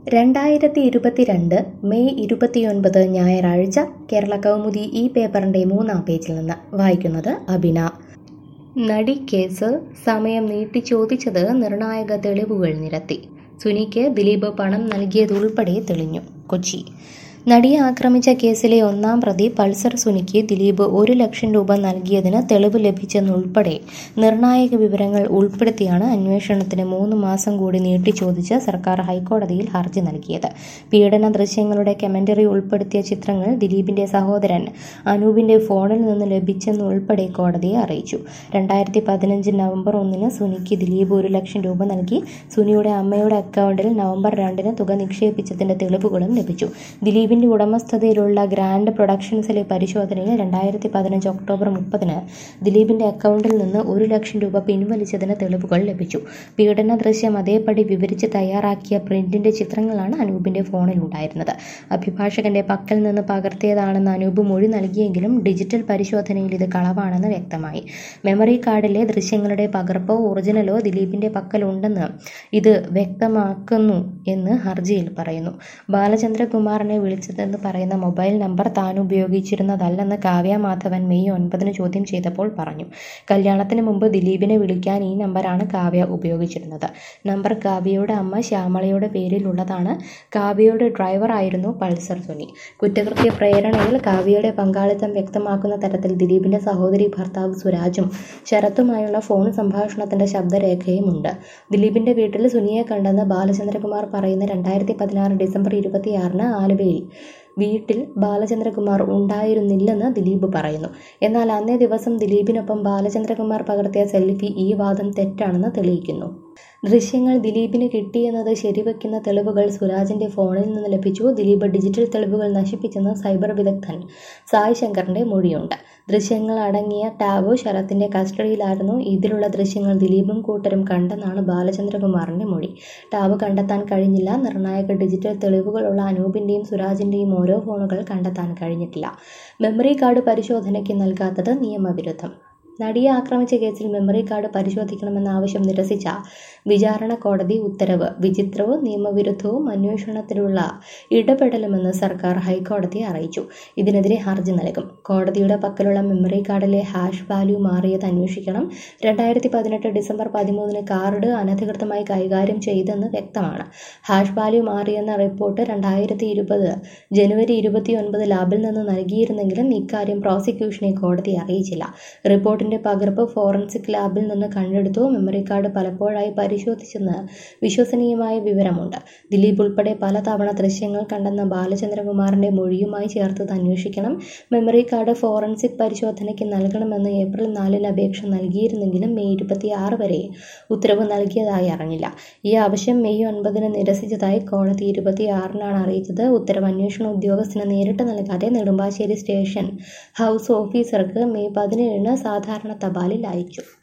രണ്ടായിരത്തി ഇരുപത്തിരണ്ട് മെയ് ഇരുപത്തിയൊൻപത് ഞായറാഴ്ച കേരള കൗമുദി ഈ പേപ്പറിന്റെ മൂന്നാം പേജിൽ നിന്ന് വായിക്കുന്നത് അബിന നടി കേസ് സമയം നീട്ടി ചോദിച്ചത് നിർണായക തെളിവുകൾ നിരത്തി സുനിക്ക് ദിലീപ് പണം നൽകിയതുൾപ്പെടെ തെളിഞ്ഞു കൊച്ചി നടിയെ ആക്രമിച്ച കേസിലെ ഒന്നാം പ്രതി പൾസർ സുനിക്ക് ദിലീപ് ഒരു ലക്ഷം രൂപ നൽകിയതിന് തെളിവ് ലഭിച്ചെന്നുൾപ്പെടെ നിർണായക വിവരങ്ങൾ ഉൾപ്പെടുത്തിയാണ് അന്വേഷണത്തിന് മൂന്ന് മാസം കൂടി നീട്ടി ചോദിച്ച് സർക്കാർ ഹൈക്കോടതിയിൽ ഹർജി നൽകിയത് പീഡന ദൃശ്യങ്ങളുടെ കമന്ററി ഉൾപ്പെടുത്തിയ ചിത്രങ്ങൾ ദിലീപിന്റെ സഹോദരൻ അനൂപിന്റെ ഫോണിൽ നിന്ന് ലഭിച്ചെന്നുൾപ്പെടെ കോടതിയെ അറിയിച്ചു രണ്ടായിരത്തി പതിനഞ്ച് നവംബർ ഒന്നിന് സുനിക്ക് ദിലീപ് ഒരു ലക്ഷം രൂപ നൽകി സുനിയുടെ അമ്മയുടെ അക്കൗണ്ടിൽ നവംബർ രണ്ടിന് തുക നിക്ഷേപിച്ചതിന്റെ തെളിവുകളും ലഭിച്ചു ദിലീപിന്റെ ഉടമസ്ഥതയിലുള്ള ഗ്രാൻഡ് പ്രൊഡക്ഷൻസിലെ പരിശോധനയിൽ രണ്ടായിരത്തി പതിനഞ്ച് ഒക്ടോബർ മുപ്പതിന് ദിലീപിന്റെ അക്കൗണ്ടിൽ നിന്ന് ഒരു ലക്ഷം രൂപ പിൻവലിച്ചതിന് തെളിവുകൾ ലഭിച്ചു പീഡന ദൃശ്യം അതേപടി വിവരിച്ച് തയ്യാറാക്കിയ പ്രിന്റിന്റെ ചിത്രങ്ങളാണ് അനൂപിന്റെ ഫോണിൽ ഉണ്ടായിരുന്നത് അഭിഭാഷകന്റെ പക്കൽ നിന്ന് പകർത്തിയതാണെന്ന് അനൂപ് മൊഴി നൽകിയെങ്കിലും ഡിജിറ്റൽ പരിശോധനയിൽ ഇത് കളവാണെന്ന് വ്യക്തമായി മെമ്മറി കാർഡിലെ ദൃശ്യങ്ങളുടെ പകർപ്പോ ഒറിജിനലോ ദിലീപിന്റെ പക്കലുണ്ടെന്ന് ഇത് വ്യക്തമാക്കുന്നു എന്ന് ഹർജിയിൽ പറയുന്നു ബാലചന്ദ്രകുമാറിനെ വിളിച്ചതെന്ന് പറയുന്ന മൊബൈൽ നമ്പർ താൻ ഉപയോഗിച്ചിരുന്നതല്ലെന്ന് കാവ്യ മാധവൻ മെയ് ഒൻപതിന് ചോദ്യം ചെയ്തപ്പോൾ പറഞ്ഞു കല്യാണത്തിന് മുമ്പ് ദിലീപിനെ വിളിക്കാൻ ഈ നമ്പറാണ് കാവ്യ ഉപയോഗിച്ചിരുന്നത് നമ്പർ കാവ്യയുടെ അമ്മ ശ്യാമളയുടെ പേരിലുള്ളതാണ് കാവ്യയുടെ ഡ്രൈവറായിരുന്നു പൾസർ സുനി കുറ്റകൃത്യ പ്രേരണയിൽ കാവ്യയുടെ പങ്കാളിത്തം വ്യക്തമാക്കുന്ന തരത്തിൽ ദിലീപിന്റെ സഹോദരി ഭർത്താവ് സുരാജും ശരത്തുമായുള്ള ഫോൺ സംഭാഷണത്തിന്റെ ശബ്ദരേഖയുമുണ്ട് ദിലീപിന്റെ വീട്ടിൽ സുനിയെ കണ്ടെന്ന് ബാലചന്ദ്രകുമാർ പറയുന്ന രണ്ടായിരത്തി പതിനാറ് ഡിസംബർ ഇരുപത്തിയാറിന് ആലുവയിൽ വീട്ടിൽ ബാലചന്ദ്രകുമാർ ഉണ്ടായിരുന്നില്ലെന്ന് ദിലീപ് പറയുന്നു എന്നാൽ അന്നേ ദിവസം ദിലീപിനൊപ്പം ബാലചന്ദ്രകുമാർ പകർത്തിയ സെൽഫി ഈ വാദം തെറ്റാണെന്ന് തെളിയിക്കുന്നു ദൃശ്യങ്ങൾ ദിലീപിന് കിട്ടിയെന്നത് ശരിവെക്കുന്ന തെളിവുകൾ സുരാജിന്റെ ഫോണിൽ നിന്ന് ലഭിച്ചു ദിലീപ് ഡിജിറ്റൽ തെളിവുകൾ നശിപ്പിച്ചെന്ന് സൈബർ വിദഗ്ധൻ സായ് ശങ്കറിന്റെ മൊഴിയുണ്ട് ദൃശ്യങ്ങൾ അടങ്ങിയ ടാബ് ശരത്തിന്റെ കസ്റ്റഡിയിലായിരുന്നു ഇതിലുള്ള ദൃശ്യങ്ങൾ ദിലീപും കൂട്ടരും കണ്ടെന്നാണ് ബാലചന്ദ്രകുമാറിന്റെ മൊഴി ടാബ് കണ്ടെത്താൻ കഴിഞ്ഞില്ല നിർണായക ഡിജിറ്റൽ തെളിവുകളുള്ള അനൂപിന്റെയും സുരാജിന്റെയും ഓരോ ഫോണുകൾ കണ്ടെത്താൻ കഴിഞ്ഞിട്ടില്ല മെമ്മറി കാർഡ് പരിശോധനയ്ക്ക് നൽകാത്തത് നിയമവിരുദ്ധം നടിയെ ആക്രമിച്ച കേസിൽ മെമ്മറി കാർഡ് പരിശോധിക്കണമെന്ന ആവശ്യം നിരസിച്ച വിചാരണ കോടതി ഉത്തരവ് വിചിത്രവും നിയമവിരുദ്ധവും അന്വേഷണത്തിലുള്ള ഇടപെടലുമെന്ന് സർക്കാർ ഹൈക്കോടതിയെ അറിയിച്ചു ഇതിനെതിരെ ഹർജി നൽകും കോടതിയുടെ പക്കലുള്ള മെമ്മറി കാർഡിലെ ഹാഷ് വാല്യൂ മാറിയത് അന്വേഷിക്കണം രണ്ടായിരത്തി പതിനെട്ട് ഡിസംബർ പതിമൂന്നിന് കാർഡ് അനധികൃതമായി കൈകാര്യം ചെയ്തെന്ന് വ്യക്തമാണ് ഹാഷ് വാല്യൂ മാറിയെന്ന റിപ്പോർട്ട് രണ്ടായിരത്തി ഇരുപത് ജനുവരി ഇരുപത്തിയൊൻപത് ലാബിൽ നിന്ന് നൽകിയിരുന്നെങ്കിലും ഇക്കാര്യം പ്രോസിക്യൂഷനെ കോടതി അറിയിച്ചില്ല റിപ്പോർട്ടിന്റെ പകർപ്പ് ഫോറൻസിക് ലാബിൽ നിന്ന് കണ്ടെടുത്തു മെമ്മറി കാർഡ് പലപ്പോഴായി പരിശോധിച്ചെന്ന് വിശ്വസനീയമായ വിവരമുണ്ട് ദിലീപ് ഉൾപ്പെടെ പലതവണ ദൃശ്യങ്ങൾ കണ്ടെന്ന ബാലചന്ദ്രകുമാറിന്റെ മൊഴിയുമായി ചേർത്തത് അന്വേഷിക്കണം മെമ്മറി കാർഡ് ഫോറൻസിക് പരിശോധനയ്ക്ക് നൽകണമെന്ന് ഏപ്രിൽ നാലിന് അപേക്ഷ നൽകിയിരുന്നെങ്കിലും മെയ് ഇരുപത്തിയാറ് വരെ ഉത്തരവ് നൽകിയതായി അറിഞ്ഞില്ല ഈ ആവശ്യം മെയ് ഒൻപതിന് നിരസിച്ചതായി കോടതി ഇരുപത്തിയാറിനാണ് അറിയിച്ചത് ഉത്തരവ് അന്വേഷണ ഉദ്യോഗസ്ഥന് നേരിട്ട് നൽകാതെ നെടുമ്പാശ്ശേരി സ്റ്റേഷൻ ഹൗസ് ഓഫീസർക്ക് മെയ് പതിനേഴിന് സാധാരണ തപാലിൽ അയച്ചു